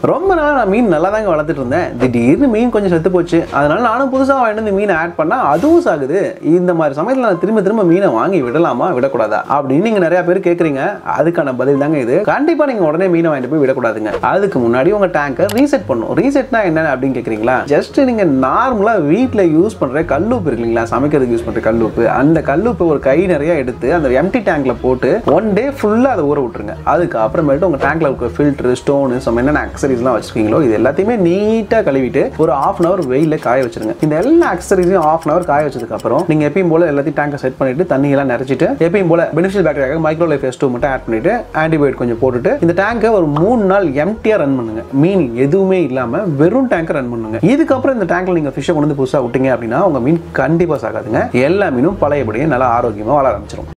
ரொம்ப நாள் நான் மீன் நல்லா தாங்க வளர்த்துட்டு இருந்தேன் திடீர்னு மீன் கொஞ்சம் செத்து போச்சு அதனால நானும் புதுசாக வாங்கிட்டு வந்து மீனை ஆட் பண்ணா அதுவும் சாகுது இந்த மாதிரி சமயத்தில் நான் திரும்ப திரும்ப மீனை வாங்கி விடலாமா விடக்கூடாதா அப்படின்னு நீங்க நிறைய பேர் கேட்குறீங்க அதுக்கான பதில் தாங்க இது கண்டிப்பா நீங்க உடனே மீனை வாங்கிட்டு போய் விடக்கூடாதுங்க அதுக்கு முன்னாடி உங்க டேங்கை ரீசெட் பண்ணும் ரீசெட்னா என்ன அப்படின்னு கேட்குறீங்களா ஜஸ்ட் நீங்க நார்மலா வீட்டில் யூஸ் பண்ற கல்லுப்பு இருக்கு இல்லைங்களா சமைக்கிறதுக்கு யூஸ் பண்ற கல்லுப்பு அந்த கல்லுப்பு ஒரு கை நிறைய எடுத்து அந்த எம்டி டேங்க்ல போட்டு ஒன் டே ஃபுல்லா அதை ஊற விட்டுருங்க அதுக்கு அப்புறமேட்டு உங்க டேங்க்ல இருக்க ஃபில்டர் ஸ்டோனு சம் என்னென்ன அக்சரிஸ்லாம் வச்சிருக்கீங்களோ இது எல்லாத்தையுமே நீட்டா கழுவிட்டு ஒரு ஆஃப் அன் அவர் வெயில காய வச்சிருங்க இந்த எல்லா அக்சரிஸையும் ஆஃப் அன் அவர் காய வச்சதுக்கு அப்புறம் நீங்க எப்பயும் போல எல்லாத்தையும் டேங்கை செட் பண்ணிட்டு தண்ணி எல்லாம் நிறைச்சிட்டு எப்பயும் போல beneficial bacteria micro life S two மட்டும் ஆட் பண்ணிட்டு ஆன்டிபயோட் கொஞ்சம் போட்டுட்டு இந்த டேங்கை ஒரு மூணு நாள் எம்டியா ரன் பண்ணுங்க மீன் எதுவுமே இல்லாம வெறும் டேங்கை ரன் பண்ணுங்க இதுக்கப்புறம் இந்த டேங்க்ல நீங்க ஃபிஷ்ஷை கொண்டு வந்து புதுசா விட்டீங்க அப்படின்னா உங்க மீன் கண்டிப்பா சாகாதுங்க எல்லா மீனும் பழையபடியே நல்லா ஆரோக்கியமா வளர ஆரம்பிச்சிடும்